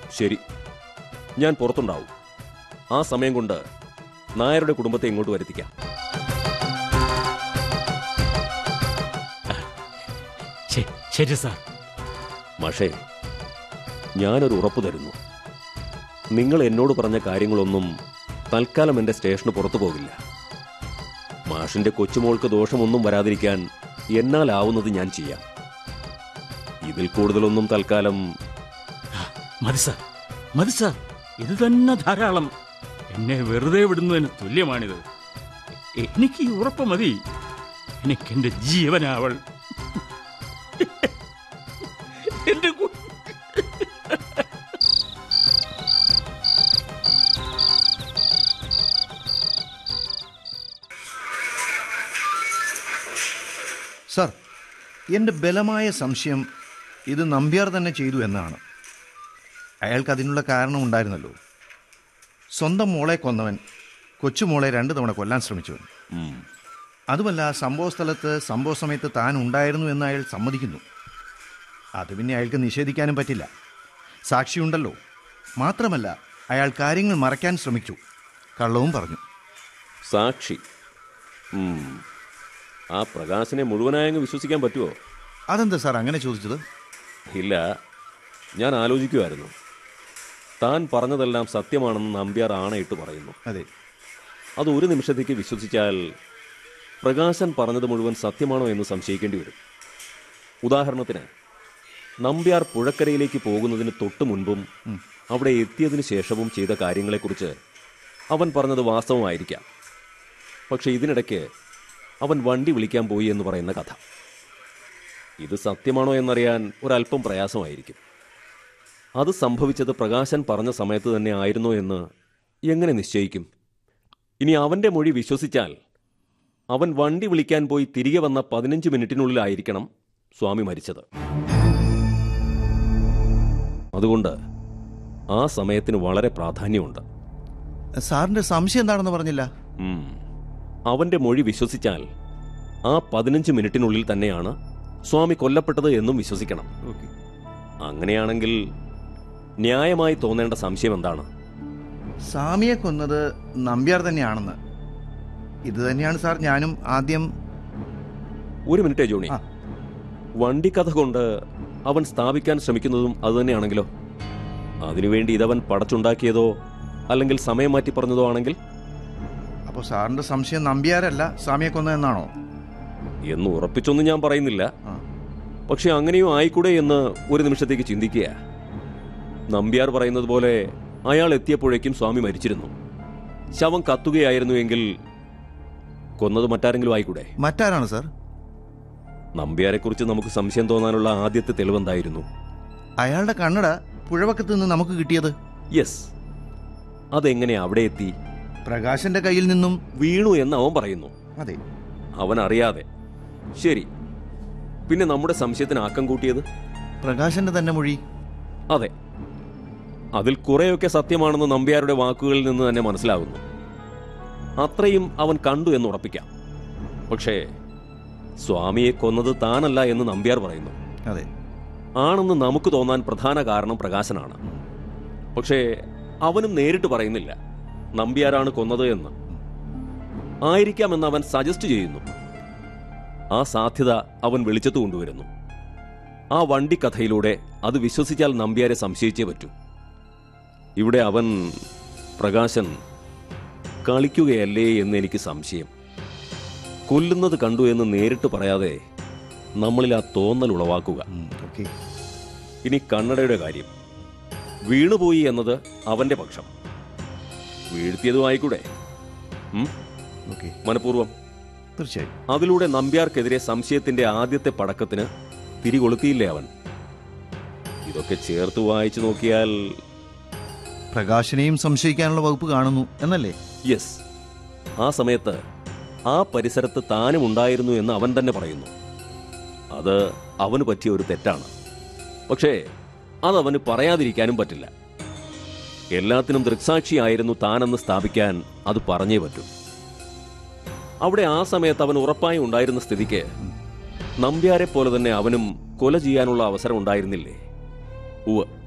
ശരി ഞാൻ പുറത്തുണ്ടാവും ആ സമയം കൊണ്ട് നായരുടെ കുടുംബത്തെ ഇങ്ങോട്ട് വരുത്തിക്കാം ശ- ശരി സാർ പക്ഷേ ഞാനൊരു ഉറപ്പ് തരുന്നു നിങ്ങൾ എന്നോട് പറഞ്ഞ കാര്യങ്ങളൊന്നും തൽക്കാലം എന്റെ സ്റ്റേഷന് പുറത്തു പോകില്ല മാഷിന്റെ കൊച്ചുമോൾക്ക് ദോഷമൊന്നും വരാതിരിക്കാൻ എന്നാലാവുന്നത് ഞാൻ ചെയ്യാം ഇതിൽ കൂടുതലൊന്നും തൽക്കാലം മതി സാർ മതി സാർ ഇത് തന്നെ ധാരാളം എന്നെ വെറുതെ വിടുന്നതിന് തുല്യമാണിത് എ- എനിക്ക് ഈ ഉറപ്പ് മതി എനിക്കെന്റെ ജീവനാവൾ എന്റെ കു- സർ എൻ്റെ ബലമായ സംശയം ഇത് നമ്പ്യാർ തന്നെ ചെയ്തു എന്നാണ് അയാൾക്ക് അതിനുള്ള കാരണം ഉണ്ടായിരുന്നല്ലോ സ്വന്തം മോളെ കൊന്നവൻ കൊച്ചുമോളെ രണ്ടു തവണ കൊല്ലാൻ ശ്രമിച്ചവൻ ഉം, അതുമല്ല സംഭവ സ്ഥലത്ത് സംഭവ സമയത്ത് താൻ ഉണ്ടായിരുന്നു എന്ന് അയാൾ സമ്മതിക്കുന്നു അത് പിന്നെ അയാൾക്ക് നിഷേധിക്കാനും പറ്റില്ല സാക്ഷിയുണ്ടല്ലോ മാത്രമല്ല അയാൾ കാര്യങ്ങൾ മറയ്ക്കാൻ ശ്രമിച്ചു കള്ളവും പറഞ്ഞു സാക്ഷി ഉം, ആ പ്രകാശനെ മുഴുവനായങ്ങ് വിശ്വസിക്കാൻ പറ്റുമോ അതെന്താ സാർ അങ്ങനെ ചോദിച്ചത് ഇല്ല ഞാൻ ആലോചിക്കുമായിരുന്നു താൻ പറഞ്ഞതെല്ലാം സത്യമാണെന്ന് നമ്പ്യാർ ആണയിട്ട് പറയുന്നു അതെ അത് ഒരു നിമിഷത്തേക്ക് വിശ്വസിച്ചാൽ പ്രകാശൻ പറഞ്ഞത് മുഴുവൻ സത്യമാണോ എന്ന് സംശയിക്കേണ്ടി വരും ഉദാഹരണത്തിന് നമ്പ്യാർ പുഴക്കരയിലേക്ക് പോകുന്നതിന് തൊട്ടു മുൻപും അവിടെ എത്തിയതിനു ശേഷവും ചെയ്ത കാര്യങ്ങളെക്കുറിച്ച് അവൻ പറഞ്ഞത് വാസ്തവമായിരിക്കാം പക്ഷെ ഇതിനിടയ്ക്ക് അവൻ വണ്ടി വിളിക്കാൻ പോയി എന്ന് പറയുന്ന കഥ ഇത് സത്യമാണോ എന്നറിയാൻ ഒരല്പം പ്രയാസമായിരിക്കും അത് സംഭവിച്ചത് പ്രകാശൻ പറഞ്ഞ സമയത്ത് തന്നെ ആയിരുന്നോ എന്ന് എങ്ങനെ നിശ്ചയിക്കും ഇനി അവന്റെ മൊഴി വിശ്വസിച്ചാൽ അവൻ വണ്ടി വിളിക്കാൻ പോയി തിരികെ വന്ന പതിനഞ്ച് മിനിറ്റിനുള്ളിലായിരിക്കണം സ്വാമി മരിച്ചത് അതുകൊണ്ട് ആ സമയത്തിന് വളരെ പ്രാധാന്യമുണ്ട് സാറിൻ്റെ സംശയം എന്താണെന്ന് പറഞ്ഞില്ല ഉം. അവന്റെ മൊഴി വിശ്വസിച്ചാൽ ആ പതിനഞ്ച് മിനിറ്റിനുള്ളിൽ തന്നെയാണ് സ്വാമി കൊല്ലപ്പെട്ടത് എന്നും വിശ്വസിക്കണം ഓക്കെ അങ്ങനെയാണെങ്കിൽ ന്യായമായി തോന്നേണ്ട സംശയം എന്താണ് സ്വാമിയെ കൊന്നത് നമ്പ്യാർ തന്നെയാണെന്ന് ഇത് തന്നെയാണ് സാർ ഞാനും ആദ്യം ഒരു മിനിറ്റേ ജോണി ആ. വണ്ടിക്കഥ കൊണ്ട് അവൻ സ്ഥാപിക്കാൻ ശ്രമിക്കുന്നതും അതുതന്നെയാണെങ്കിലോ അതിനുവേണ്ടി ഇതവൻ പടച്ചുണ്ടാക്കിയതോ അല്ലെങ്കിൽ സമയം മാറ്റി പറഞ്ഞതോ ആണെങ്കിൽ അപ്പോൾ സാറിന്റെ സംശയം നമ്പ്യാരല്ല സ്വാമിയെ കൊന്നതെന്നാണോ എന്ന് ഉറപ്പിച്ചൊന്നും ഞാൻ പറയുന്നില്ല ആ പക്ഷെ അങ്ങനെയും ആയിക്കൂടെ എന്ന് ഒരു നിമിഷത്തേക്ക് ചിന്തിക്കുക നമ്പ്യാർ പറയുന്നത് പോലെ അയാൾ എത്തിയപ്പോഴേക്കും സ്വാമി മരിച്ചിരുന്നു ശവം കത്തുകയായിരുന്നുവെങ്കിൽ കൊന്നത് മറ്റാരെങ്കിലും ആയിക്കൂടെ മറ്റാരാണ് സാർ നമ്പ്യാരെക്കുറിച്ച് നമുക്ക് സംശയം തോന്നാനുള്ള ആദ്യത്തെ തെളിവെന്തായിരുന്നു അയാളുടെ കണ്ണട പുഴവക്കത്ത് നിന്ന് നമുക്ക് കിട്ടിയത് യെസ് അതെങ്ങനെ അവിടെ എത്തി പ്രകാശന്റെ കയ്യിൽ നിന്നും വീണു എന്ന് അവൻ പറയുന്നു അതെ അവൻ അറിയാതെ ശരി പിന്നെ നമ്മുടെ സംശയത്തിന് ആക്കം കൂട്ടിയത് പ്രകാശന്റെ തന്നെ മൊഴി അതെ അതിൽ കുറെയൊക്കെ സത്യമാണെന്ന് നമ്പ്യാരുടെ വാക്കുകളിൽ നിന്ന് തന്നെ മനസ്സിലാകുന്നു അത്രയും അവൻ കണ്ടു എന്ന് ഉറപ്പിക്കാം പക്ഷേ സ്വാമിയെ കൊന്നത് താനല്ല എന്ന് നമ്പ്യാർ പറയുന്നു അതെ ആണെന്ന് നമുക്ക് തോന്നാൻ പ്രധാന കാരണം പ്രകാശനാണ് പക്ഷേ അവനും നേരിട്ട് പറയുന്നില്ല നമ്പ്യാരാണ് കൊന്നത് എന്ന് ആയിരിക്കാമെന്ന് അവൻ സജസ്റ്റ് ചെയ്യുന്നു ആ സാധ്യത അവൻ വെളിച്ചത്ത് കൊണ്ടുവരുന്നു ആ വണ്ടി കഥയിലൂടെ അത് വിശ്വസിച്ചാൽ നമ്പ്യാരെ സംശയിച്ചേ പറ്റൂ ഇവിടെ അവൻ പ്രകാശൻ കളിക്കുകയല്ലേ എന്ന് എനിക്ക് സംശയം കൊല്ലുന്നത് കണ്ടു എന്ന് നേരിട്ട് പറയാതെ നമ്മളിൽ ആ തോന്നൽ ഉളവാക്കുക ഓക്കെ ഇനി കണ്ണടയുടെ കാര്യം വീണുപോയി എന്നത് അവന്റെ പക്ഷം വീഴ്ത്തിയതും ആയിക്കൂടെ ഉം? ഓക്കെ മനഃപൂർവ്വം തീർച്ചയായും അതിലൂടെ നമ്പ്യാർക്കെതിരെ സംശയത്തിന്റെ ആദ്യത്തെ പടക്കത്തിന് തിരികൊളുത്തിയില്ലേ അവൻ ഇതൊക്കെ ചേർത്ത് വായിച്ചു നോക്കിയാൽ പ്രകാശനെയും സംശയിക്കാനുള്ള വകുപ്പ് കാണുന്നു എന്നല്ലേ യെസ് ആ സമയത്ത് ആ പരിസരത്ത് താനും ഉണ്ടായിരുന്നു എന്ന് അവൻ തന്നെ പറയുന്നു അത് അവന് പറ്റിയ ഒരു തെറ്റാണ് പക്ഷേ അതവന് പറയാതിരിക്കാനും പറ്റില്ല എല്ലാത്തിനും ദൃക്സാക്ഷിയായിരുന്നു താനെന്ന് സ്ഥാപിക്കാൻ അത് പറഞ്ഞേ പറ്റൂ അവിടെ ആ സമയത്ത് അവൻ ഉറപ്പായി ഉണ്ടായിരുന്ന സ്ഥിതിക്ക് നമ്പ്യാരെ പോലെ തന്നെ അവനും കൊല ചെയ്യാനുള്ള അവസരം ഉണ്ടായിരുന്നില്ലേ ഉവ്